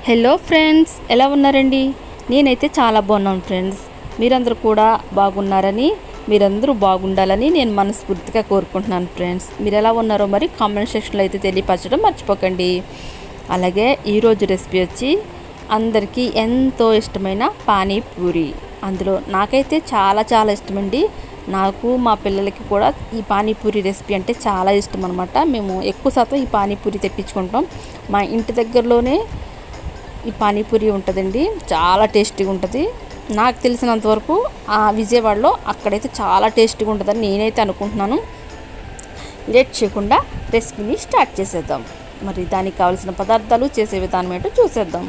hello friends ఎలా ఉన్నారండి నేనైతే చాలా బాగున్నాను ఫ్రెండ్స్ మీరందరూ కూడా బాగున్నారని మీరందరూ బాగుండాలని నేను మనస్ఫూర్తిగా కోరుకుంటున్నాను ఫ్రెండ్స్ మీరు ఎలా ఉన్నారో మరి కామెంట్ సెక్షన్లో అయితే తెలియపరచడం మర్చిపోకండి అలాగే ఈరోజు రెసిపీ వచ్చి అందరికీ ఎంతో ఇష్టమైన పానీపూరి అందులో నాకైతే చాలా చాలా ఇష్టమండి నాకు మా పిల్లలకి కూడా ఈ పానీపూరి రెసిపీ అంటే చాలా ఇష్టం అనమాట మేము ఎక్కువ శాతం ఈ పానీపూరి తెప్పించుకుంటాం మా ఇంటి దగ్గరలోనే ఈ పానీపూరి ఉంటుందండి చాలా టేస్టీగా ఉంటుంది నాకు తెలిసినంత వరకు ఆ విజయవాడలో అక్కడైతే చాలా టేస్టీగా ఉంటుందని నేనైతే అనుకుంటున్నాను లేట్ చేయకుండా రెసిపీని స్టార్ట్ చేసేద్దాం మరి దానికి కావాల్సిన పదార్థాలు చేసే విధానం ఏంటో చూసేద్దాం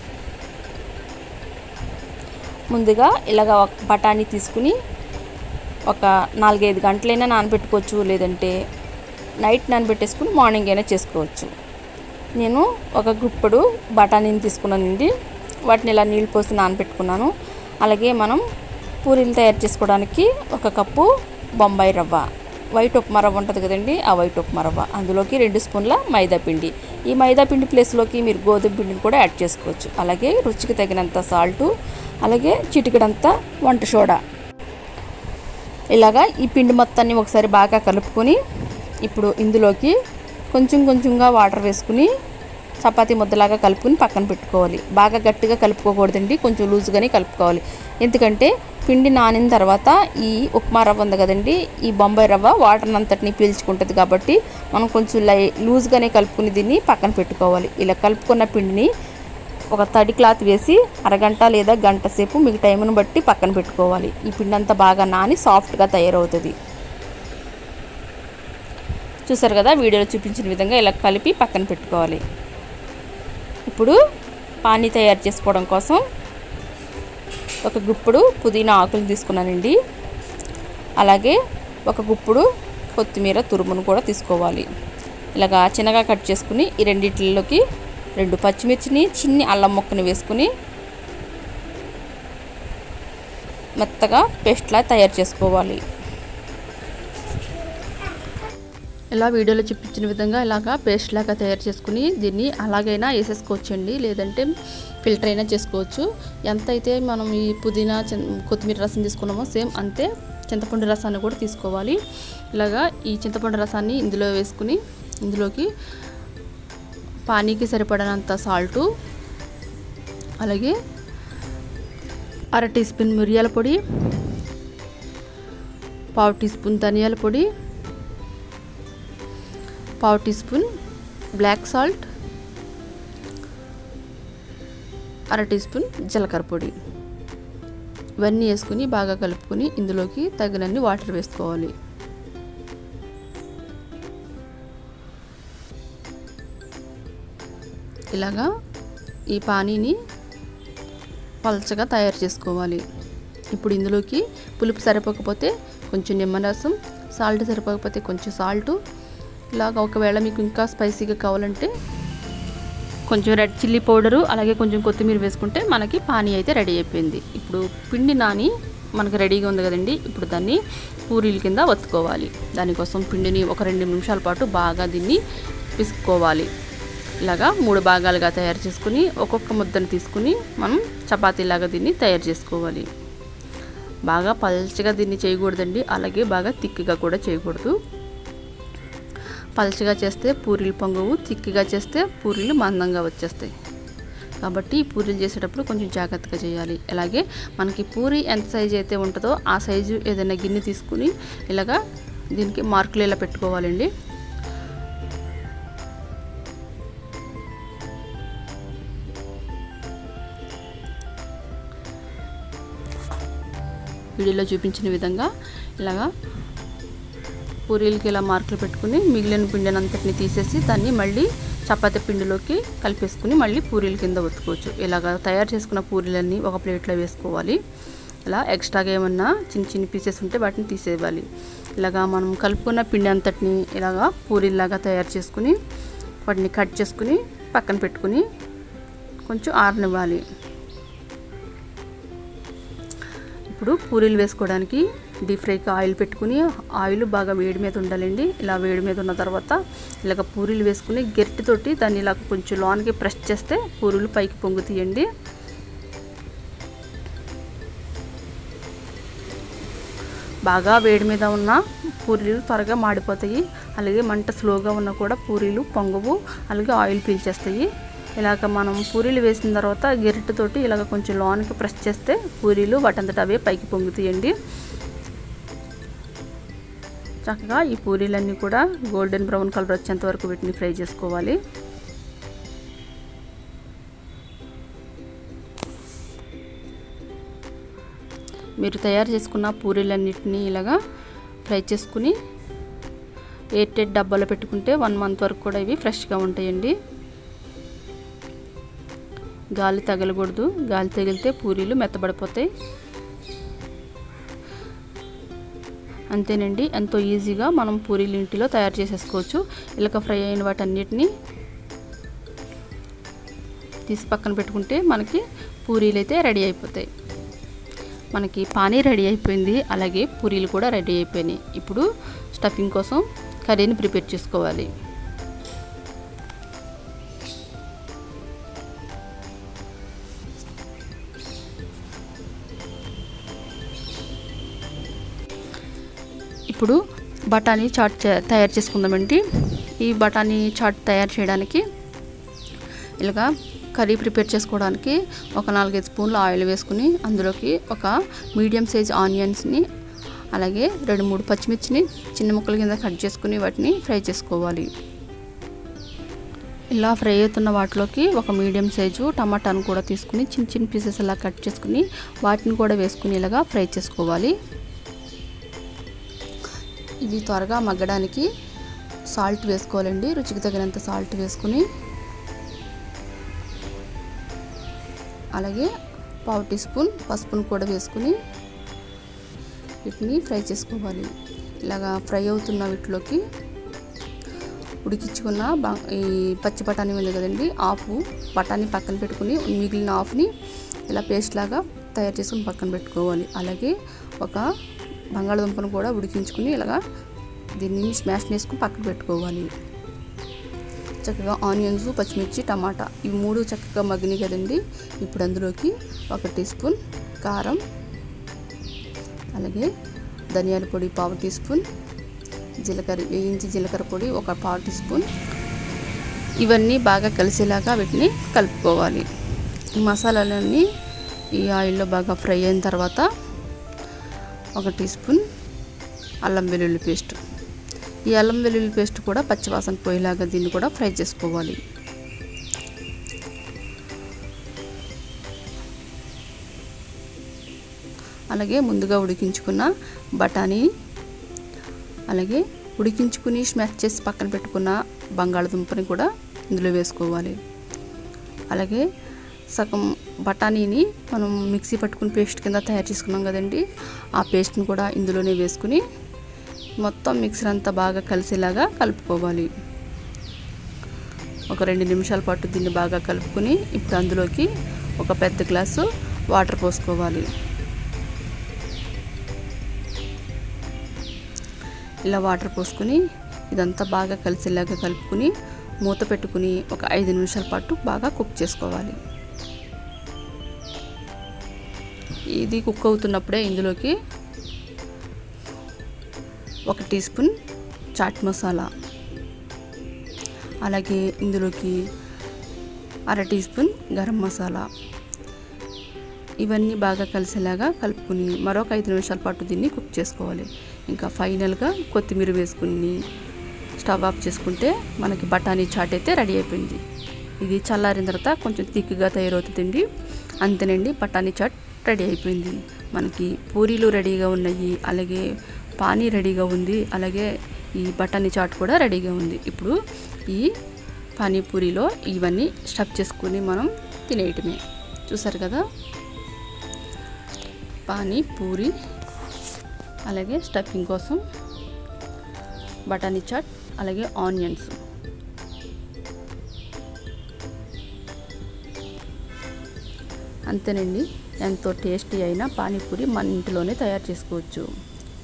ముందుగా ఇలాగ ఒక బఠానీ తీసుకుని ఒక నాలుగైదు గంటలైనా నానబెట్టుకోవచ్చు లేదంటే నైట్ నానబెట్టేసుకుని మార్నింగ్ అయినా చేసుకోవచ్చు నేను ఒక గుప్పడు బఠానీని తీసుకున్నానండి వాటిని ఇలా నీళ్ళు పోసి నానబెట్టుకున్నాను అలాగే మనం పూరీలు తయారు చేసుకోవడానికి ఒక కప్పు బొంబాయి రవ్వ వైట్ ఉప్మా రవ్వ ఉంటుంది కదండి ఆ వైట్ ఉప్మా రవ్వ అందులోకి రెండు స్పూన్ల మైదా పిండి ఈ మైదా పిండి ప్లేస్లోకి మీరు గోధుమ పిండిని కూడా యాడ్ చేసుకోవచ్చు అలాగే రుచికి తగినంత సాల్టు అలాగే చిటికడంత వంట సోడా ఇలాగా ఈ పిండి మొత్తాన్ని ఒకసారి బాగా కలుపుకొని ఇప్పుడు ఇందులోకి కొంచెం కొంచెంగా వాటర్ వేసుకుని చపాతీ ముద్దలాగా కలుపుకొని పక్కన పెట్టుకోవాలి బాగా గట్టిగా కలుపుకోకూడదండి కొంచెం లూజ్గానే కలుపుకోవాలి ఎందుకంటే పిండి నానిన తర్వాత ఈ ఉప్మా రవ్వ ఉంది కదండి ఈ బొంబాయి రవ్వ వాటర్ అంతటిని పీల్చుకుంటుంది కాబట్టి మనం కొంచెం లై లూజ్గానే కలుపుకుని దీన్ని పక్కన పెట్టుకోవాలి ఇలా కలుపుకున్న పిండిని ఒక తడి క్లాత్ వేసి అరగంట లేదా గంట సేపు మీకు టైంను బట్టి పక్కన పెట్టుకోవాలి ఈ పిండి అంతా బాగా నాని సాఫ్ట్గా తయారవుతుంది చూసారు కదా వీడియోలో చూపించిన విధంగా ఇలా కలిపి పక్కన పెట్టుకోవాలి ఇప్పుడు పానీ తయారు చేసుకోవడం కోసం ఒక గుప్పుడు పుదీనా ఆకులు తీసుకున్నానండి అలాగే ఒక గుప్పుడు కొత్తిమీర తురుమును కూడా తీసుకోవాలి ఇలాగా చిన్నగా కట్ చేసుకుని ఈ రెండిట్లలోకి రెండు పచ్చిమిర్చిని చిన్ని అల్లం ముక్కని వేసుకుని మెత్తగా పేస్ట్లా తయారు చేసుకోవాలి ఇలా వీడియోలో చూపించిన విధంగా ఇలాగా పేస్ట్ లాగా తయారు చేసుకుని దీన్ని అలాగైనా వేసేసుకోవచ్చండి లేదంటే ఫిల్టర్ అయినా చేసుకోవచ్చు ఎంత అయితే మనం ఈ పుదీనా కొత్తిమీర రసం తీసుకున్నామో సేమ్ అంతే చింతపండు రసాన్ని కూడా తీసుకోవాలి ఇలాగా ఈ చింతపండు రసాన్ని ఇందులో వేసుకుని ఇందులోకి పానీకి సరిపడినంత సాల్టు అలాగే అర టీ స్పూన్ మిరియాల పొడి పావు టీ స్పూన్ ధనియాల పొడి పావు టీ స్పూన్ బ్లాక్ సాల్ట్ అర టీ స్పూన్ జీలకర్ర పొడి ఇవన్నీ వేసుకుని బాగా కలుపుకొని ఇందులోకి తగినన్ని వాటర్ వేసుకోవాలి ఇలాగా ఈ పానీని పలచగా తయారు చేసుకోవాలి ఇప్పుడు ఇందులోకి పులుపు సరిపోకపోతే కొంచెం నిమ్మరసం సాల్ట్ సరిపోకపోతే కొంచెం సాల్టు ఇలాగ ఒకవేళ మీకు ఇంకా స్పైసీగా కావాలంటే కొంచెం రెడ్ చిల్లీ పౌడరు అలాగే కొంచెం కొత్తిమీర వేసుకుంటే మనకి పానీ అయితే రెడీ అయిపోయింది ఇప్పుడు పిండి నాని మనకు రెడీగా ఉంది కదండి ఇప్పుడు దాన్ని పూరీల కింద వత్తుకోవాలి దానికోసం పిండిని ఒక రెండు నిమిషాల పాటు బాగా దీన్ని పిసుకోవాలి ఇలాగా మూడు భాగాలుగా తయారు చేసుకుని ఒక్కొక్క ముద్దను తీసుకుని మనం చపాతీలాగా దీన్ని తయారు చేసుకోవాలి బాగా పల్చగా దీన్ని చేయకూడదండి అలాగే బాగా తిక్కిగా కూడా చేయకూడదు పల్చగా చేస్తే పూరీలు పొంగవు తిక్కిగా చేస్తే పూరీలు మందంగా వచ్చేస్తాయి కాబట్టి ఈ పూరీలు చేసేటప్పుడు కొంచెం జాగ్రత్తగా చేయాలి అలాగే మనకి పూరి ఎంత సైజు అయితే ఉంటుందో ఆ సైజు ఏదైనా గిన్నె తీసుకుని ఇలాగా దీనికి మార్కులు ఇలా పెట్టుకోవాలండి వీడియోలో చూపించిన విధంగా ఇలాగా పూరీలకి ఇలా మార్కులు పెట్టుకుని మిగిలిన పిండిని అంతటిని తీసేసి దాన్ని మళ్ళీ చపాతీ పిండిలోకి కలిపేసుకుని మళ్ళీ పూరీల కింద ఒత్తుకోవచ్చు ఇలాగ తయారు చేసుకున్న పూరీలన్నీ ఒక ప్లేట్లో వేసుకోవాలి ఇలా ఎక్స్ట్రాగా ఏమన్నా చిన్న చిన్న పీసెస్ ఉంటే వాటిని తీసేయాలి ఇలాగా మనం కలుపుకున్న పిండి అంతటిని ఇలాగా పూరీలాగా తయారు చేసుకుని వాటిని కట్ చేసుకుని పక్కన పెట్టుకుని కొంచెం ఆరనివ్వాలి ఇప్పుడు పూరీలు వేసుకోవడానికి డీప్ ఫ్రైకి ఆయిల్ పెట్టుకుని ఆయిల్ బాగా వేడి మీద ఉండాలండి ఇలా వేడి మీద ఉన్న తర్వాత ఇలాగ పూరీలు వేసుకుని గెరిటితోటి దాన్ని ఇలా కొంచెం లోనికి ప్రెస్ చేస్తే పూరీలు పైకి పొంగుతాయండి బాగా వేడి మీద ఉన్న పూరీలు త్వరగా మాడిపోతాయి అలాగే మంట స్లోగా ఉన్నా కూడా పూరీలు పొంగవు అలాగే ఆయిల్ పీల్చేస్తాయి ఇలాగ మనం పూరీలు వేసిన తర్వాత గెరిటతోటి ఇలాగ కొంచెం లోనికి ప్రెస్ చేస్తే పూరీలు వాటంతట అవే పైకి పొంగుతాయండి చక్కగా ఈ పూరీలన్నీ కూడా గోల్డెన్ బ్రౌన్ కలర్ వచ్చేంత వరకు వీటిని ఫ్రై చేసుకోవాలి మీరు తయారు చేసుకున్న పూరీలన్నిటినీ ఇలాగా ఫ్రై చేసుకుని ఎయిట్ ఎయిట్ డబ్బాలో పెట్టుకుంటే వన్ మంత్ వరకు కూడా ఇవి ఫ్రెష్గా ఉంటాయండి గాలి తగలకూడదు గాలి తగిలితే పూరీలు మెత్తబడిపోతాయి అంతేనండి ఎంతో ఈజీగా మనం పూరీలు ఇంటిలో తయారు చేసేసుకోవచ్చు ఇలాగ ఫ్రై అయిన వాటన్నిటిని తీసి పక్కన పెట్టుకుంటే మనకి పూరీలు అయితే రెడీ అయిపోతాయి మనకి పానీ రెడీ అయిపోయింది అలాగే పూరీలు కూడా రెడీ అయిపోయినాయి ఇప్పుడు స్టఫింగ్ కోసం కర్రీని ప్రిపేర్ చేసుకోవాలి ఇప్పుడు బఠానీ చాట్ చే- తయారు చేసుకుందామండి ఈ బఠానీ చాట్ తయారు చేయడానికి ఇలాగా కర్రీ ప్రిపేర్ చేసుకోవడానికి ఒక నాలుగైదు స్పూన్ల ఆయిల్ వేసుకుని అందులోకి ఒక మీడియం సైజ్ ఆనియన్స్ని అలాగే రెండు మూడు పచ్చిమిర్చిని చిన్న ముక్కల కింద కట్ చేసుకుని వాటిని ఫ్రై చేసుకోవాలి ఇలా ఫ్రై అవుతున్న వాటిలోకి ఒక మీడియం సైజు టమాటాను కూడా తీసుకుని చిన్న చిన్న పీసెస్ అలా కట్ చేసుకుని వాటిని కూడా వేసుకుని ఇలాగా ఫ్రై చేసుకోవాలి ఇవి త్వరగా మగ్గడానికి సాల్ట్ వేసుకోవాలండి రుచికి తగినంత సాల్ట్ వేసుకుని అలాగే పావు టీ స్పూన్ పసుపును కూడా వేసుకుని వీటిని ఫ్రై చేసుకోవాలి ఇలాగా ఫ్రై అవుతున్న వీటిలోకి ఉడికించుకున్న బా ఈ పచ్చి బఠానీ ఉంది కదండి ఆఫ్ బఠానీ పక్కన పెట్టుకుని మిగిలిన ఆఫ్ని ఇలా పేస్ట్ లాగా తయారు చేసుకుని పక్కన పెట్టుకోవాలి అలాగే ఒక బంగాళదుంపను కూడా ఉడికించుకుని ఇలాగా దీన్ని స్మాష్ చేసుకుని పక్కన పెట్టుకోవాలి చక్కగా ఆనియన్స్ పచ్చిమిర్చి టమాటా ఇవి మూడు చక్కగా మగ్గినాయి కదండి ఇప్పుడు అందులోకి ఒక టీ స్పూన్ కారం అలాగే ధనియాల పొడి పావు టీ స్పూన్ జీలకర్ర వేయించి జీలకర్ర పొడి ఒక పావు టీ స్పూన్ ఇవన్నీ బాగా కలిసేలాగా వీటిని కలుపుకోవాలి ఈ మసాలాలన్నీ ఈ ఆయిల్లో బాగా ఫ్రై అయిన తర్వాత ఒక టీ స్పూన్ అల్లం వెల్లుల్లి పేస్ట్ ఈ అల్లం వెల్లుల్లి పేస్ట్ కూడా పచ్చివాసన పోయేలాగా దీన్ని కూడా ఫ్రై చేసుకోవాలి అలాగే ముందుగా ఉడికించుకున్న బఠానీ అలాగే ఉడికించుకుని స్మాష్ చేసి పక్కన పెట్టుకున్న బంగాళదుంపని కూడా ఇందులో వేసుకోవాలి అలాగే సగం బఠానీని మనం మిక్సీ పట్టుకుని పేస్ట్ కింద తయారు చేసుకున్నాం కదండి ఆ పేస్ట్ని కూడా ఇందులోనే వేసుకుని మొత్తం మిక్సర్ అంతా బాగా కలిసేలాగా కలుపుకోవాలి ఒక రెండు నిమిషాల పాటు దీన్ని బాగా కలుపుకొని ఇప్పుడు అందులోకి ఒక పెద్ద గ్లాసు వాటర్ పోసుకోవాలి ఇలా వాటర్ పోసుకుని ఇదంతా బాగా కలిసేలాగా కలుపుకుని మూత పెట్టుకుని ఒక ఐదు నిమిషాల పాటు బాగా కుక్ చేసుకోవాలి ఇది కుక్ అవుతున్నప్పుడే ఇందులోకి ఒక టీ స్పూన్ చాట్ మసాలా అలాగే ఇందులోకి అర టీ స్పూన్ గరం మసాలా ఇవన్నీ బాగా కలిసేలాగా కలుపుకుని మరొక ఐదు నిమిషాల పాటు దీన్ని కుక్ చేసుకోవాలి ఇంకా ఫైనల్గా కొత్తిమీర వేసుకుని స్టవ్ ఆఫ్ చేసుకుంటే మనకి బఠానీ చాట్ అయితే రెడీ అయిపోయింది ఇది చల్లారిన తర్వాత కొంచెం థిక్గా తయారవుతుందండి అంతేనండి బఠానీ చాట్ రెడీ అయిపోయింది మనకి పూరీలు రెడీగా ఉన్నాయి అలాగే పానీ రెడీగా ఉంది అలాగే ఈ బఠానీ చాట్ కూడా రెడీగా ఉంది ఇప్పుడు ఈ పానీపూరిలో ఇవన్నీ స్టఫ్ చేసుకుని మనం తినేయటమే చూసారు కదా పానీపూరి అలాగే స్టఫింగ్ కోసం బఠానీ చాట్ అలాగే ఆనియన్స్ అంతేనండి ఎంతో టేస్టీ అయిన పానీపూరి మన ఇంటిలోనే తయారు చేసుకోవచ్చు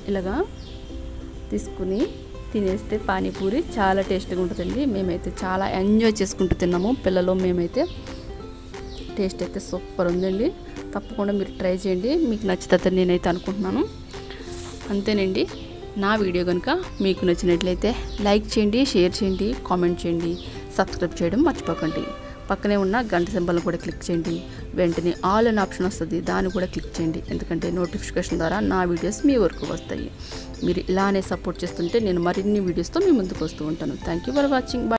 ఇలాగా తీసుకుని తినేస్తే పానీపూరి చాలా టేస్ట్గా ఉంటుందండి మేమైతే చాలా ఎంజాయ్ చేసుకుంటూ తిన్నాము పిల్లలు మేమైతే టేస్ట్ అయితే సూపర్ ఉందండి తప్పకుండా మీరు ట్రై చేయండి మీకు నచ్చుతుందని నేనైతే అనుకుంటున్నాను అంతేనండి నా వీడియో కనుక మీకు నచ్చినట్లయితే లైక్ చేయండి షేర్ చేయండి కామెంట్ చేయండి సబ్స్క్రైబ్ చేయడం మర్చిపోకండి పక్కనే ఉన్న గంట సింబల్ని కూడా క్లిక్ చేయండి వెంటనే ఆల్ అనే ఆప్షన్ వస్తుంది దాన్ని కూడా క్లిక్ చేయండి ఎందుకంటే నోటిఫికేషన్ ద్వారా నా వీడియోస్ మీ వరకు వస్తాయి మీరు ఇలానే సపోర్ట్ చేస్తుంటే నేను మరిన్ని వీడియోస్తో మీ ముందుకు వస్తూ ఉంటాను థ్యాంక్ యూ ఫర్ వాచింగ్